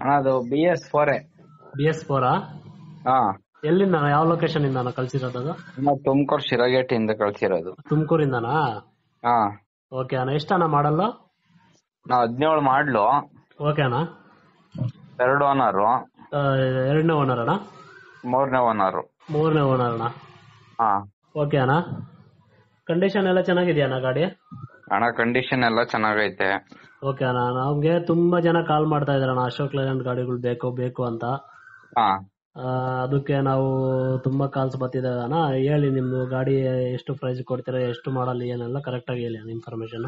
ಅಣ್ಣ ಅದು B S ಫೋರೆ ಬಿ ಎಸ್ ಫೋರಾ ಹಾ ಎಲ್ಲಿಂದ ಯಾವ ಲೊಕೇಶನ್ ಇಂದ ಕಳ್ಸಿರೋದು ಅದು ಅಣ್ಣ ತುಮಕೂರು ಶಿರಗೇಟಿಂದ ಕಳ್ಸಿರೋದು ತುಮಕೂರಿಂದನಾ ಹಾ ಓಕೆ ಅಣ್ಣ ಎಷ್ಟಣ್ಣ ಮಾಡಲ್ಲ ನಾ ಹದಿನೇಳು ಮಾಡ್ಲು ಓಕೆ ಅಣ್ಣ ಎರಡು ಓನರು ಆ, ಎರಡನೇ ಓನರ್ ಅಣ್ಣ ಮೂರನೇ ಓನರು ಮೂರನೇ ಓನರ್ ಅಣ್ಣ ಹಾ ಓಕೆ ಅಣ್ಣ ಕಂಡೀಷನ್ ಎಲ್ಲ ಚೆನ್ನಾಗಿದೆಯಾ ಅಣ್ಣ ಗಾಡಿ ಅಣ್ಣ ಕಂಡೀಷನ್ ಎಲ್ಲ ಚೆನ್ನಾಗೈತೆ ಓಕೆ ಅಣ್ಣ ನಮ್ಗೆ ತುಂಬಾ ಜನ ಕಾಲ್ ಮಾಡ್ತಾ ಇದಾರೆ ಅಣ್ಣ ಅಶೋಕ್ ಲೇಲ್ಯಾಂಡ್ ಗಾಡಿಗಳು ಬೇಕು ಬೇಕು ಅಂತ ಹಾ ಆ, ಅದಕ್ಕೆ ನಾವು ತುಂಬಾ ಕಾಲ್ಸ್ ಬರ್ತಿದ್ದಾವೆ ಅಣ್ಣ ಹೇಳಿ ನಿಮ್ದು ಗಾಡಿ ಎಷ್ಟು ಪ್ರೈಸ್ ಕೊಡ್ತೀರಾ ಎಷ್ಟು ಮಾಡಲ್ ಏನೆಲ್ಲ ಕರೆಕ್ಟ್ ಆಗಿ ಹೇಳಿ ಅಣ್ಣ ಇನ್ಫಾರ್ಮೇಶನ್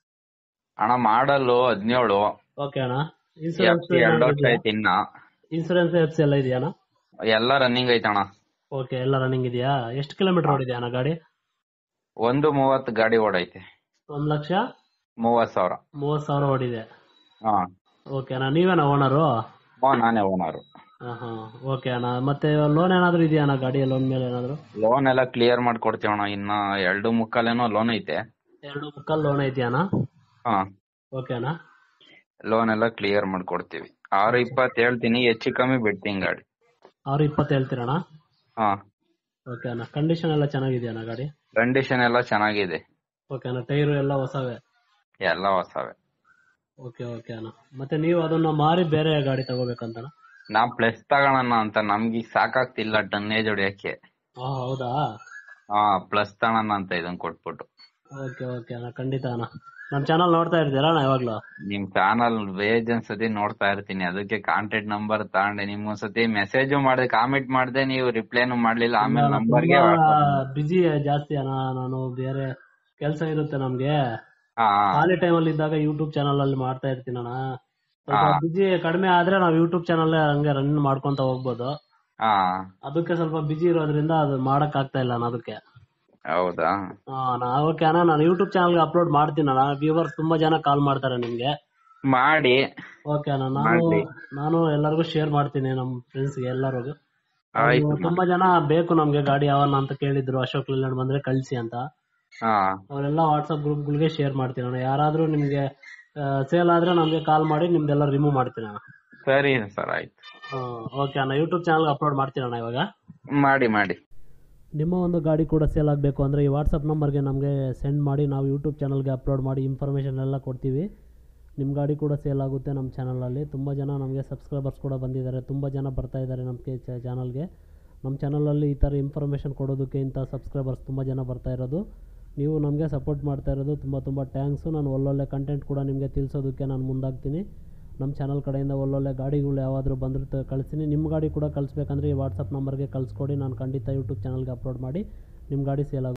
ಅಣ್ಣ ಮಾಡಲು ಹದಿನೇಳು ಓಕೆ ಅಣ್ಣ ಎಫ್ ಇನ್ಸೂರೆನ್ಸ್ ಸಿ ಎರಡು ವರ್ಷ ಐತಿ ಇನ್ನ ಇನ್ಸೂರೆನ್ಸ್ ಎಫ್ಸ್ ಎಲ್ಲ ಇದೆಯಾ ಅಣ್ಣ ಎಲ್ಲ ರನ್ನಿಂಗ್ ಐತಣ್ಣ ಓಕೆ ಎಲ್ಲ ರನ್ನಿಂಗ್ ಇದೆಯಾ ಎಷ್ಟು ಕಿಲೋಮೀಟರ್ ಓಡಿದೆ ಅಣ್ಣ ಗಾಡಿ ಒಂದು ಮೂವತ್ತು ಗಾಡಿ ಓಡೈತೆ ಒಂದ್ ಲಕ್ಷ ಮೂವತ್ ಸಾವಿರ ಮೂವತ್ ಸಾವಿರ ಓಡಿದೆ ಹಾ ಓಕೆ ಅಣ್ಣ ನೀವೇನಾ ಓನರು ಹಾ ನಾನೇ ಓನರು ಹಾ ಓಕೆ ಅಣ್ಣ ಮತ್ತೆ ಲೋನ್ ಏನಾದ್ರು ಇದೆಯಾ ಅಣ್ಣ ಗಾಡಿ ಲೋನ್ ಮೇಲೆ ಏನಾದ್ರು ಲೋನ್ ಎಲ್ಲ ಕ್ಲಿಯರ್ ಮಾಡ್ಕೊಡ್ತೀವಣ್ಣ ಇನ್ನ ಎರಡು ಮುಕ್ಕಾಲೇನೋ ಲೋನ್ ಐತೆ ಎರಡು ಮುಕ್ಕಲ್ ಲೋನ್ ಐತಿಯಾ ಅಣ್ಣ ಹಾ ಓಕೆ ಅಣ್ಣ ಲೋನ್ ಎಲ್ಲ ಕ್ಲಿಯರ್ ಮಾಡ್ಕೊಡ್ತೀವಿ ಆರು ಇಪ್ಪತ್ತು ಹೇಳ್ತೀನಿ ಹೆಚ್ಚು ಕಮ್ಮಿ ಬಿಡ್ತೀನಿ ಗಾಡಿ ಅವ್ರು ಇಪ್ಪತ್ತು ಹೇಳ್ತೀರಣ್ಣ ಹಾ ಓಕೆ ಅಣ್ಣ ಕಂಡೀಷನ್ ಎಲ್ಲ ಚೆನ್ನಾಗಿದೆಯಾ ಅಣ್ಣ ಗಾಡಿ ಕಂಡೀಷನ್ ಎಲ್ಲ ಚೆನ್ನಾಗಿದೆ ಓಕೆ ಅಣ್ಣ ಟೈರು ಎಲ್ಲ ಹೊಸವೇ ಎಲ್ಲ ಹೊಸವೇ ಓಕೆ ಓಕೆ ಅಣ್ಣ ಮತ್ತೆ ನೀವು ಅದನ್ನ ಮಾರಿ ಬೇರೆ ಗಾಡಿ ತಗೋಬೇಕಂತಣ್ಣ ನಾ ಪ್ಲಸ್ ತಗೋಣ ಅಂತ ನಮ್ಗೆ ಈಗ ಸಾಕಾಗ್ತಿಲ್ಲ ಟನ್ನೇಜ್ ಹೊಡಿಯಕ್ಕೆ ಹಾ ಹೌದಾ ಹಾ ಪ್ಲಸ್ ತಗೋಣ ಅಂತ ಇದನ್ನ ಕೊಟ್ಬಿಟ್ಟು ಓಕೆ ಓಕೆ ಅಣ್ಣ ಖಂಡಿತ ಅಣ್ಣ ನಮ್ಮ ಚಾನಲ್ ನೋಡ್ತಾ ಇರ್ತೀರಾ ಅಣ್ಣ ಯಾವಾಗ್ಲೂ ನಿಮ್ ಚಾನಲ್ ವೇಜ್ ಅನ್ಸತಿ ನೋಡ್ತಾ ಇರ್ತೀನಿ ಅದಕ್ಕೆ ಕಾಂಟ್ಯಾಕ್ಟ್ ನಂಬರ್ ತಗೊಂಡೆ ನಿಮ್ ಒಂದ್ಸತಿ ಮೆಸೇಜ್ ಮಾಡಿದೆ ಕಾಮೆಂಟ್ ಮಾಡಿದೆ ನೀವು ರಿಪ್ಲೈನು ಮಾಡ್ಲಿಲ್ಲ ಆಮೇಲೆ ನಂಬರ್ಗೆ ಬಿಜಿ ಜಾಸ್ತಿ ಅಣ್ಣ ನಾನು ಬೇರೆ ಕೆಲಸ ಇರುತ್ತೆ ನಮ್ಗೆ ಹಾ ಖಾಲಿ ಟೈಮಲ್ಲಿ ಇದ್ದಾಗ ಯೂಟ್ಯೂಬ್ ಚಾನಲ್ ಅಲ್ಲಿ ಮಾಡ್ತಾ ಇರ್ತೀನಿ ಅಣ್ಣ ಸ್ವಲ್ಪ ಹಾ. ಬಿಜಿ ಕಡಿಮೆ ಆದ್ರೆ ನಾವು ಯೂಟ್ಯೂಬ್ ಚಾನಲ್ ಹಂಗೆ ರನ್ ಮಾಡ್ಕೊಂತ ಹೋಗ್ಬೋದು ಹಾ ಅದಕ್ಕೆ ಸ್ವಲ್ಪ ಬಿಜಿ ಇರೋದ್ರಿಂದ ಅದು ಮಾಡಕ್ ಆಗ್ತಾ ಇಲ್ಲ ಅಣ್ಣ ಅದಕ್ಕೆ ಹೌದಾ ಹಾ, ನಾ ಓಕೆ ಅಣ್ಣ ನಾನು ಯೂಟ್ಯೂಬ್ ಚಾನಲ್ಗೆ ಅಪ್ಲೋಡ್ ಮಾಡ್ತೀನಿ ಅಣ್ಣ ವ್ಯೂವರ್ಸ್ ತುಂಬಾ ಜನ ಕಾಲ್ ಮಾಡ್ತಾರೆ ನಿಮ್ಗೆ ಮಾಡಿ ಓಕೆ ಅಣ್ಣ ನಾನು ಮಾಡ್ಲಿ. ನಾನು ಎಲ್ಲರಿಗೂ ಶೇರ್ ಮಾಡ್ತೀನಿ ನಮ್ಮ ಫ್ರೆಂಡ್ಸ್ಗೆ ಎಲ್ಲರಿಗೂ ಆಯ್ತು ಅವ್ರು ತುಂಬಾ ಜನ ಬೇಕು ನಮ್ಗೆ ಗಾಡಿ ಯಾವನ್ನ ಅಂತ ಕೇಳಿದ್ರು ಅಶೋಕ್ ಲೇಲ್ಯಾಂಡ್ ಬಂದ್ರೆ ಕಳ್ಸಿ ಅಂತ ಹಾ ಅವರೆಲ್ಲ ವಾಟ್ಸ್ಆಪ್ ಗ್ರೂಪ್ಗಳಿಗೆ ಶೇರ್ ಮಾಡ್ತೀನಿ ಅಣ್ಣ ಯಾರಾದ್ರೂ ನಿಮ್ಗೆ ಸೇಲ್ ಆದ್ರೆ ನಮ್ಗೆ ಕಾಲ್ ಮಾಡಿ ನಿಮ್ದೆಲ್ಲ ರಿಮೂವ್ ಮಾಡ್ತೀನಿ ಅಣ್ಣ ಸರಿ ಸರ್ ಆಯ್ತು ಓಕೆ ಅಣ್ಣ ಯೂಟ್ಯೂಬ್ ಚಾನಲ್ಗೆ ಅಪ್ಲೋಡ್ ಮಾಡ್ತೀನಿ ಅಣ್ಣ ಇವಾಗ ಮಾಡಿ ಮಾಡಿ ನಿಮ್ಮ ಒಂದು ಗಾಡಿ ಕೂಡ ಸೇಲ್ ಆಗಬೇಕು ಅಂದರೆ ಈ ವಾಟ್ಸಪ್ ನಂಬರ್ಗೆ ನಮಗೆ ಸೆಂಡ್ ಮಾಡಿ ನಾವು ಯೂಟ್ಯೂಬ್ ಚಾನಲ್ಗೆ ಅಪ್ಲೋಡ್ ಮಾಡಿ ಇನ್ಫಾರ್ಮೇಷನ್ ಎಲ್ಲ ಕೊಡ್ತೀವಿ ನಿಮ್ಮ ಗಾಡಿ ಕೂಡ ಸೇಲ್ ಆಗುತ್ತೆ ನಮ್ಮ ಚಾನಲಲ್ಲಿ ತುಂಬ ಜನ ನಮಗೆ ಸಬ್ಸ್ಕ್ರೈಬರ್ಸ್ ಕೂಡ ಬಂದಿದ್ದಾರೆ ತುಂಬ ಜನ ಬರ್ತಾ ಇದ್ದಾರೆ ನಮಗೆ ಚಾನಲ್ಗೆ ನಮ್ಮ ಚಾನಲಲ್ಲಿ ಈ ಥರ ಇನ್ಫಾರ್ಮೇಷನ್ ಕೊಡೋದಕ್ಕೆ ಇಂಥ ಸಬ್ಸ್ಕ್ರೈಬರ್ಸ್ ತುಂಬ ಜನ ಬರ್ತಾ ಇರೋದು ನೀವು ನಮಗೆ ಸಪೋರ್ಟ್ ಮಾಡ್ತಾ ಇರೋದು ತುಂಬ ತುಂಬ ಟ್ಯಾಂಕ್ಸು ನಾನು ಒಳ್ಳೊಳ್ಳೆ ಕಂಟೆಂಟ್ ಕೂಡ ನಿಮಗೆ ತಿಳಿಸೋದಕ್ಕೆ ನಾನು ಮುಂದಾಗ್ತೀನಿ ನಮ್ಮ ಚಾನಲ್ ಕಡೆಯಿಂದ ಒಳ್ಳೊಳ್ಳೆ ಗಾಡಿಗಳು ಯಾವಾದರೂ ಬಂದ್ರೆ ತ- ಕಳಿಸ್ತೀನಿ ನಿಮ್ಮ ಗಾಡಿ ಕೂಡ ಕಳಿಸ್ಬೇಕಂದ್ರೆ ಈ ವಾಟ್ಸಪ್ ನಂಬರ್ಗೆ ಕಳಿಸ್ಕೊಡಿ ನಾನು ಖಂಡಿತ ಯೂಟ್ಯೂಬ್ ಚಾನಲ್ಗೆ ಅಪ್ಲೋಡ್ ಮಾಡಿ ನಿಮ್ಮ ಗಾಡಿ ಸೇಲ್ ಆಗುತ್ತೆ